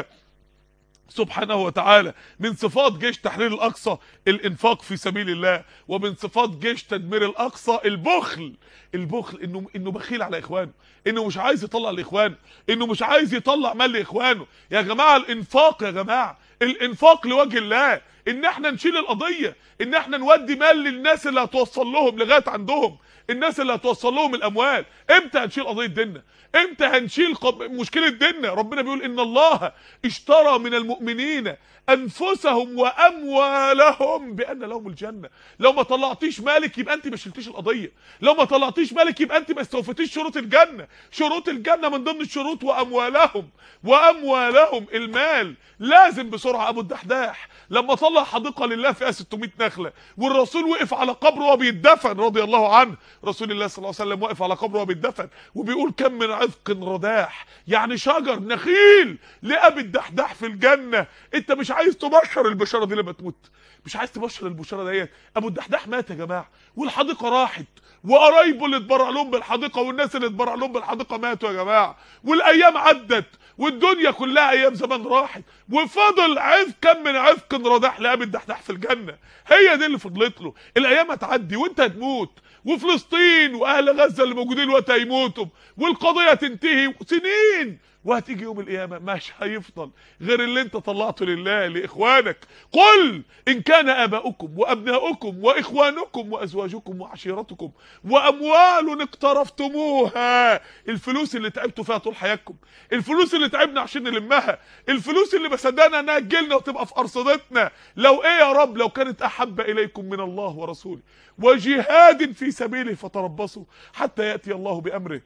سبحانه وتعالى من صفات جيش تحرير الاقصى الانفاق في سبيل الله ومن صفات جيش تدمير الاقصى البخل البخل انه انه بخيل على اخوانه انه مش عايز يطلع لاخوانه انه مش عايز يطلع مال لاخوانه يا جماعه الانفاق يا جماعه الانفاق لوجه الله ان احنا نشيل القضيه ان احنا نودي مال للناس اللي هتوصل لهم لغايه عندهم الناس اللي هتوصل لهم الاموال امتى هنشيل قضيه ديننا امتى هنشيل قب... مشكله ديننا ربنا بيقول ان الله اشترى من المؤمنين انفسهم واموالهم بان لهم الجنه لو ما طلعتيش مالك يبقى انت ما شلتيش القضيه لو ما طلعتيش مالك يبقى انت ما استوفيتيش شروط الجنه شروط الجنه من ضمن الشروط واموالهم واموالهم المال لازم بصوره بسرعه ابو الدحداح لما طلع حديقه لله فيها 600 نخله والرسول وقف على قبره وهو بيتدفن رضي الله عنه رسول الله صلى الله عليه وسلم واقف على قبره وهو بيتدفن وبيقول كم من عذق رداح يعني شجر نخيل لابي الدحداح في الجنه انت مش عايز تبشر البشاره دي لما تموت مش عايز تبشر البشاره ديت ابو الدحداح مات يا جماعه والحديقه راحت وقرايبه اللي اتبرع لهم بالحديقه والناس اللي اتبرع لهم بالحديقه ماتوا يا جماعه والايام عدت والدنيا كلها ايام زمان راحت وفضل عذ كم من عذق رداح لابي الدحداح في الجنه هي دي اللي فضلت له الايام هتعدي وانت هتموت وفلسطين واهل غزه اللي موجودين دلوقتي هيموتوا والقضيه تنتهي سنين وهتيجي يوم القيامه مش هيفضل غير اللي انت طلعته لله لاخوانك قل ان كان اباؤكم وابناؤكم واخوانكم وازواجكم وعشيرتكم واموال اقترفتموها الفلوس اللي تعبتوا فيها طول حياتكم الفلوس اللي تعبنا عشان نلمها الفلوس اللي ما صدقنا انها تجيلنا وتبقى في ارصدتنا لو ايه يا رب لو كانت احب اليكم من الله ورسوله وجهاد في سبيله فتربصوا حتى ياتي الله بامره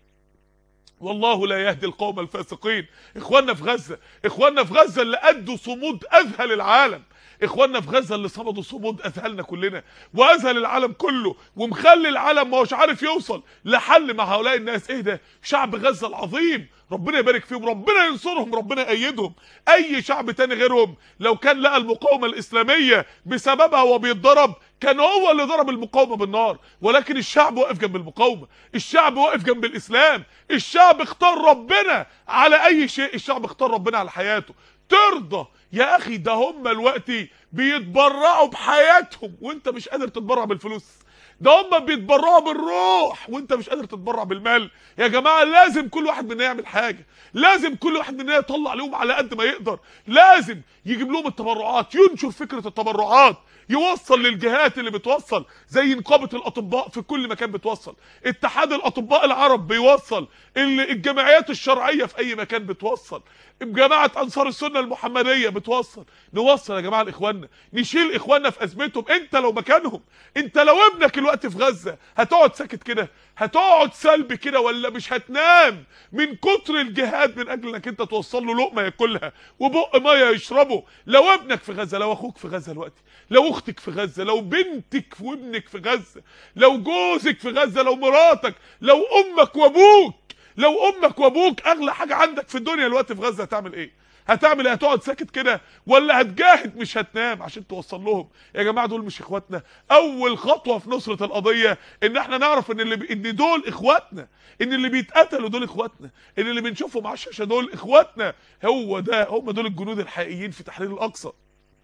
والله لا يهدي القوم الفاسقين اخواننا في غزه اخواننا في غزه اللي ادوا صمود اذهل العالم اخواننا في غزه اللي صمدوا صمود اذهلنا كلنا واذهل العالم كله ومخلي العالم ما هوش عارف يوصل لحل مع هؤلاء الناس ايه ده شعب غزه العظيم ربنا يبارك فيهم ربنا ينصرهم ربنا يأيدهم اي شعب تاني غيرهم لو كان لقى المقاومه الاسلاميه بسببها وهو بيتضرب كان هو اللي ضرب المقاومه بالنار ولكن الشعب واقف جنب المقاومه الشعب واقف جنب الاسلام الشعب اختار ربنا على اي شيء الشعب اختار ربنا على حياته ترضى يا اخي ده هم دلوقتي بيتبرعوا بحياتهم وانت مش قادر تتبرع بالفلوس ده هم بيتبرعوا بالروح وانت مش قادر تتبرع بالمال يا جماعه لازم كل واحد مننا يعمل حاجه لازم كل واحد مننا يطلع لهم على قد ما يقدر لازم يجيب لهم التبرعات ينشر فكره التبرعات يوصل للجهات اللي بتوصل زي نقابه الاطباء في كل مكان بتوصل اتحاد الاطباء العرب بيوصل الجمعيات الشرعيه في اي مكان بتوصل جماعه انصار السنه المحمديه بتوصل نوصل يا جماعه لاخواننا نشيل اخواننا في ازمتهم انت لو مكانهم انت لو ابنك الوقت في غزه هتقعد ساكت كده هتقعد سلبي كده ولا مش هتنام من كتر الجهاد من اجل انك انت توصل له لقمه ياكلها وبق ميه يشربه لو ابنك في غزه لو اخوك في غزه دلوقتي لو اختك في غزه لو بنتك وابنك في غزه لو جوزك في غزه لو مراتك لو امك وابوك لو امك وابوك اغلى حاجه عندك في الدنيا دلوقتي في غزه هتعمل ايه هتعمل ايه هتقعد ساكت كده ولا هتجاهد مش هتنام عشان توصل لهم يا جماعه دول مش اخواتنا اول خطوه في نصره القضيه ان احنا نعرف ان اللي ب... ان دول اخواتنا ان اللي بيتقتلوا دول اخواتنا ان اللي بنشوفهم على الشاشه دول اخواتنا هو ده هم دول الجنود الحقيقيين في تحرير الاقصى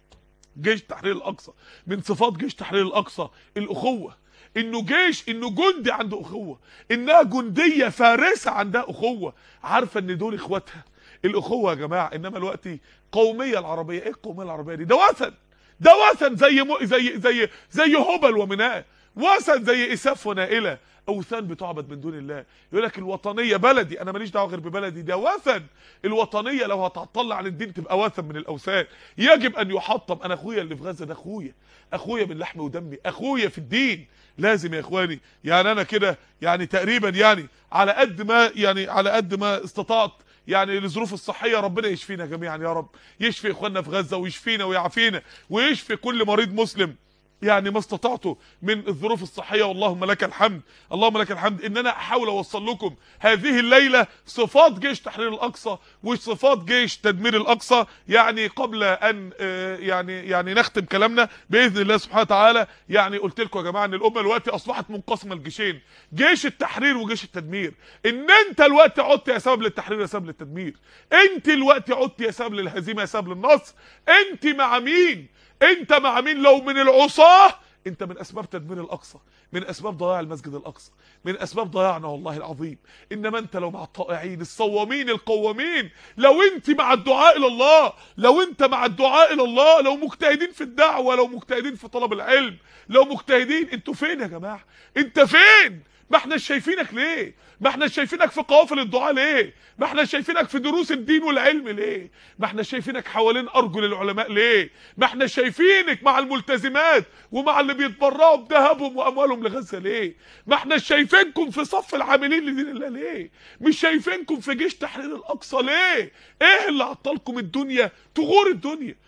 جيش تحرير الاقصى من صفات جيش تحرير الاقصى الاخوه انه جيش انه جندي عنده اخوه انها جنديه فارسه عندها اخوه عارفه ان دول اخواتها الاخوه يا جماعه انما الوقت قوميه العربيه ايه القوميه العربيه دي ده وثن ده وثن زي م... زي زي زي هبل ومناء وثن زي اساف ونائله اوثان بتعبد من دون الله يقول لك الوطنيه بلدي انا ماليش دعوه غير ببلدي ده وثن الوطنيه لو هتطلع عن الدين تبقى وثن من الاوثان يجب ان يحطم انا اخويا اللي في غزه ده اخويا اخويا من لحم ودمي اخويا في الدين لازم يا اخواني يعني انا كده يعني تقريبا يعني على قد ما يعني على قد ما استطعت يعني الظروف الصحيه ربنا يشفينا جميعا يا رب يشفي اخواننا في غزه ويشفينا ويعافينا ويشفي كل مريض مسلم يعني ما استطعته من الظروف الصحيه واللهم لك الحمد اللهم لك الحمد ان انا احاول اوصل لكم هذه الليله صفات جيش تحرير الاقصى وصفات جيش تدمير الاقصى يعني قبل ان يعني يعني نختم كلامنا باذن الله سبحانه وتعالى يعني قلت لكم يا جماعه ان الامه دلوقتي اصبحت منقسمه لجيشين جيش التحرير وجيش التدمير ان انت الوقت عدت يا سبب للتحرير يا سبب للتدمير انت الوقت عدت يا سبب للهزيمه يا سبب للنصر انت مع مين انت مع مين لو من العصاه انت من اسباب تدمير الاقصى من اسباب ضياع المسجد الاقصى من اسباب ضياعنا والله العظيم انما انت لو مع الطائعين الصوامين القوامين لو انت مع الدعاء الى الله لو انت مع الدعاء الى الله لو مجتهدين في الدعوه لو مجتهدين في طلب العلم لو مجتهدين انتوا فين يا جماعه انت فين ما احنا شايفينك ليه ما احنا شايفينك في قوافل الدعاء ليه ما احنا شايفينك في دروس الدين والعلم ليه ما احنا شايفينك حوالين ارجل العلماء ليه ما احنا شايفينك مع الملتزمات ومع اللي بيتبرعوا بذهبهم واموالهم لغزه ليه ما احنا شايفينكم في صف العاملين لدين الله ليه مش شايفينكم في جيش تحرير الاقصى ليه ايه اللي عطلكم الدنيا تغور الدنيا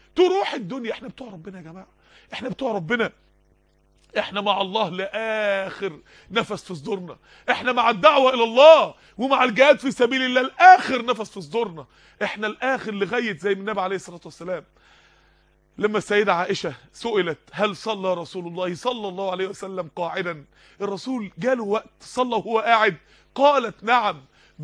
تروح الدنيا احنا بتوع ربنا يا جماعه احنا بتوع ربنا احنا مع الله لاخر نفس في صدورنا احنا مع الدعوه الى الله ومع الجهاد في سبيل الله لاخر نفس في صدورنا احنا الاخر لغايه زي ما النبي عليه الصلاه والسلام لما السيدة عائشة سئلت هل صلى رسول الله صلى الله عليه وسلم قاعدا الرسول جاله وقت صلى وهو قاعد قالت نعم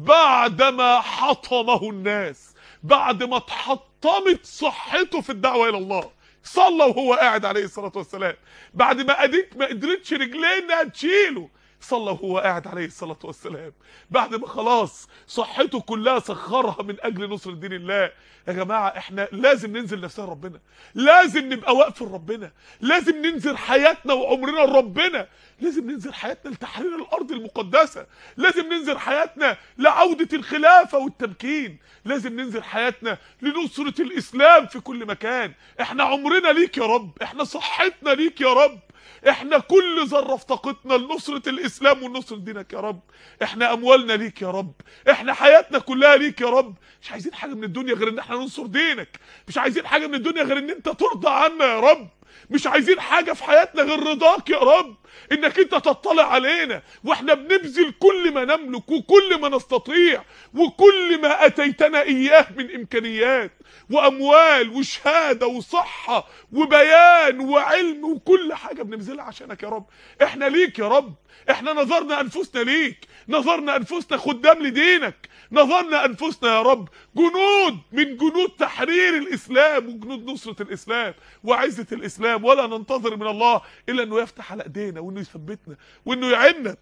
بعدما حطمه الناس بعد ما اتحطمت صحته في الدعوة إلى الله صلى وهو قاعد عليه الصلاة والسلام بعد ما قدرت ما قدرتش رجليه انها تشيله صلى وهو قاعد عليه الصلاة والسلام بعد ما خلاص صحته كلها سخرها من أجل نصر دين الله يا جماعة احنا لازم ننزل نفسنا ربنا لازم نبقى واقف لربنا لازم ننزل حياتنا وعمرنا لربنا لازم ننزل حياتنا لتحرير الأرض المقدسة لازم ننزل حياتنا لعودة الخلافة والتمكين لازم ننزل حياتنا لنصرة الإسلام في كل مكان احنا عمرنا ليك يا رب احنا صحتنا ليك يا رب احنا كل ذره في طاقتنا لنصره الاسلام ونصره دينك يا رب احنا اموالنا ليك يا رب احنا حياتنا كلها ليك يا رب مش عايزين حاجه من الدنيا غير ان احنا ننصر دينك مش عايزين حاجه من الدنيا غير ان انت ترضى عنا يا رب مش عايزين حاجه في حياتنا غير رضاك يا رب انك انت تطلع علينا واحنا بنبذل كل ما نملك وكل ما نستطيع وكل ما اتيتنا اياه من امكانيات واموال وشهاده وصحه وبيان وعلم وكل حاجه بنبذلها عشانك يا رب احنا ليك يا رب احنا نظرنا انفسنا ليك نظرنا انفسنا خدام لدينك نظرنا انفسنا يا رب جنود من جنود تحرير الاسلام وجنود نصره الاسلام وعزه الاسلام ولا ننتظر من الله الا انه يفتح على ايدينا وانه يثبتنا وانه يعيننا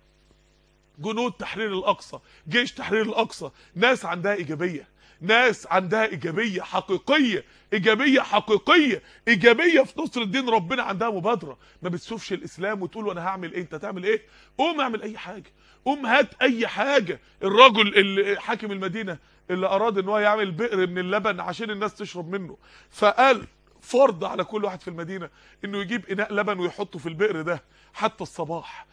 جنود تحرير الاقصى جيش تحرير الاقصى ناس عندها ايجابيه ناس عندها ايجابيه حقيقيه ايجابيه حقيقيه ايجابيه في نصر الدين ربنا عندها مبادره ما بتسوفش الاسلام وتقول وانا هعمل ايه انت هتعمل ايه قوم اعمل اي حاجه قوم هات اي حاجه الرجل اللي حاكم المدينه اللي اراد ان هو يعمل بئر من اللبن عشان الناس تشرب منه فقال فرض على كل واحد في المدينه انه يجيب اناء لبن ويحطه في البئر ده حتى الصباح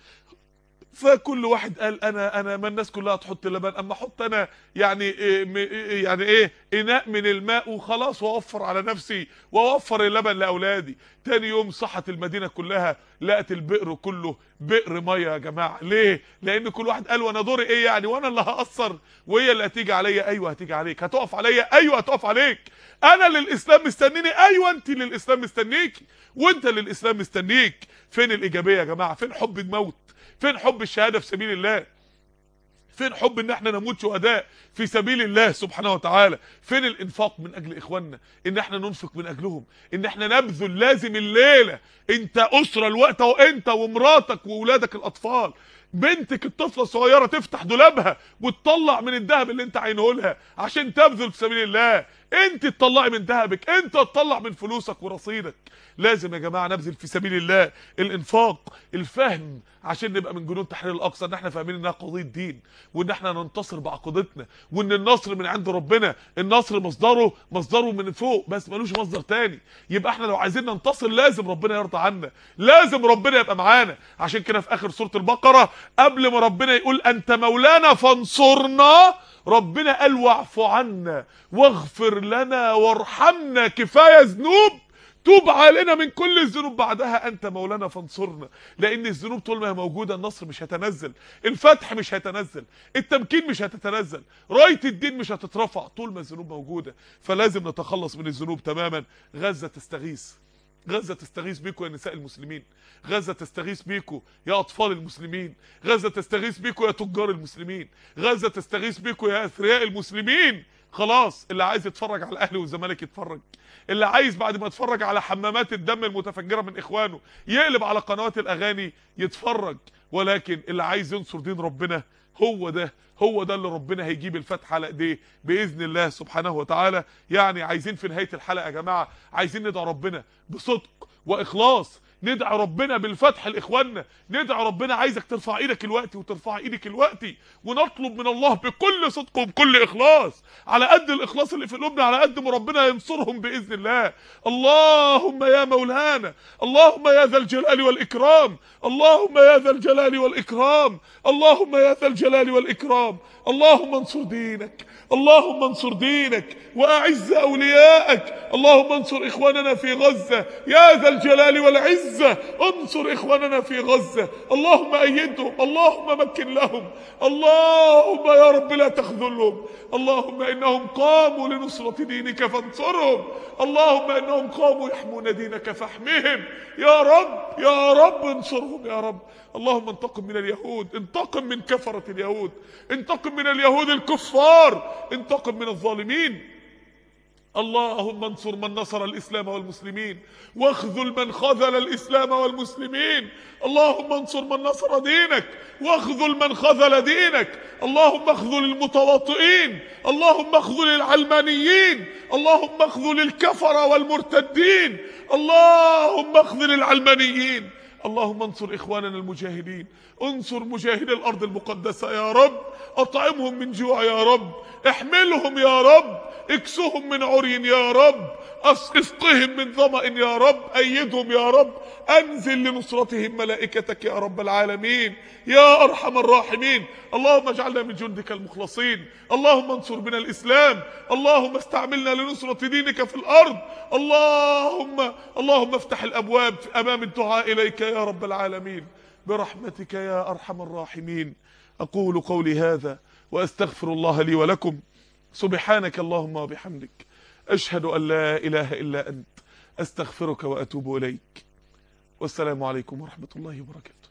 فكل واحد قال انا انا ما الناس كلها تحط لبن اما احط انا يعني إيه م- إيه يعني ايه اناء من الماء وخلاص واوفر على نفسي واوفر اللبن لاولادي تاني يوم صحت المدينه كلها لقت البئر كله بئر ميه يا جماعه ليه لان كل واحد قال وانا دوري ايه يعني وانا اللي هاثر وهي اللي هتيجي عليا ايوه هتيجي عليك هتقف عليا ايوه هتقف عليك انا للاسلام مستنيني ايوه انت للاسلام مستنيكي وانت للاسلام مستنيك فين الايجابيه يا جماعه فين حب الموت فين حب الشهاده في سبيل الله فين حب ان احنا نموت شهداء في سبيل الله سبحانه وتعالى فين الانفاق من اجل اخواننا ان احنا ننفق من اجلهم ان احنا نبذل لازم الليله انت اسره الوقت وانت ومراتك واولادك الاطفال بنتك الطفله الصغيره تفتح دولابها وتطلع من الذهب اللي انت عينه لها عشان تبذل في سبيل الله انت تطلعي من ذهبك انت تطلع من فلوسك ورصيدك لازم يا جماعه نبذل في سبيل الله الانفاق الفهم عشان نبقى من جنود تحرير الاقصى ان احنا فاهمين انها قضيه دين وان احنا ننتصر بعقيدتنا وان النصر من عند ربنا النصر مصدره مصدره من فوق بس ملوش مصدر تاني يبقى احنا لو عايزين ننتصر لازم ربنا يرضى عنا لازم ربنا يبقى معانا عشان كده في اخر سوره البقره قبل ما ربنا يقول انت مولانا فانصرنا ربنا قال واعف عنا واغفر لنا وارحمنا كفايه ذنوب توب علينا من كل الذنوب بعدها انت مولانا فانصرنا لان الذنوب طول ما هي موجوده النصر مش هيتنزل الفتح مش هيتنزل التمكين مش هتتنزل رايه الدين مش هتترفع طول ما الذنوب موجوده فلازم نتخلص من الذنوب تماما غزه تستغيث غزة تستغيث بيكم يا نساء المسلمين غزة تستغيث بيكم يا أطفال المسلمين غزة تستغيث بيكم يا تجار المسلمين غزة تستغيث بيكم يا أثرياء المسلمين خلاص اللي عايز يتفرج على الأهلي والزمالك يتفرج اللي عايز بعد ما يتفرج على حمامات الدم المتفجرة من إخوانه يقلب على قنوات الأغاني يتفرج ولكن اللي عايز ينصر دين ربنا هو ده هو ده اللي ربنا هيجيب الفتح على ايديه باذن الله سبحانه وتعالى يعني عايزين في نهايه الحلقه يا جماعه عايزين ندعو ربنا بصدق واخلاص ندعي ربنا بالفتح لاخواننا ندعي ربنا عايزك ترفع ايدك الوقت وترفع ايدك الوقت ونطلب من الله بكل صدق وبكل اخلاص على قد الاخلاص اللي في قلوبنا على قد ما ربنا ينصرهم باذن الله اللهم يا مولانا اللهم يا ذا الجلال والاكرام اللهم يا ذا الجلال والاكرام اللهم يا ذا الجلال والاكرام اللهم انصر دينك اللهم انصر دينك واعز اولياءك اللهم انصر اخواننا في غزه يا ذا الجلال والعزه انصر اخواننا في غزه اللهم ايدهم اللهم مكن لهم اللهم يا رب لا تخذلهم اللهم انهم قاموا لنصره دينك فانصرهم اللهم انهم قاموا يحمون دينك فاحمهم يا رب يا رب انصرهم يا رب اللهم انتقم من اليهود انتقم من كفرة اليهود انتقم من اليهود الكفار انتقم من الظالمين اللهم انصر من نصر الإسلام والمسلمين واخذل من خذل الإسلام والمسلمين اللهم انصر من نصر دينك واخذل من خذل دينك اللهم اخذل المتواطئين اللهم اخذل العلمانيين اللهم اخذل الكفر والمرتدين اللهم اخذل العلمانيين اللهم انصر اخواننا المجاهدين انصر مجاهدي الارض المقدسه يا رب اطعمهم من جوع يا رب احملهم يا رب اكسهم من عري يا رب اسقهم من ظمأ يا رب ايدهم يا رب انزل لنصرتهم ملائكتك يا رب العالمين يا ارحم الراحمين اللهم اجعلنا من جندك المخلصين اللهم انصر بنا الاسلام اللهم استعملنا لنصرة دينك في الارض اللهم اللهم افتح الابواب امام الدعاء اليك يا رب العالمين برحمتك يا ارحم الراحمين اقول قولي هذا واستغفر الله لي ولكم سبحانك اللهم وبحمدك اشهد ان لا اله الا انت استغفرك واتوب اليك والسلام عليكم ورحمه الله وبركاته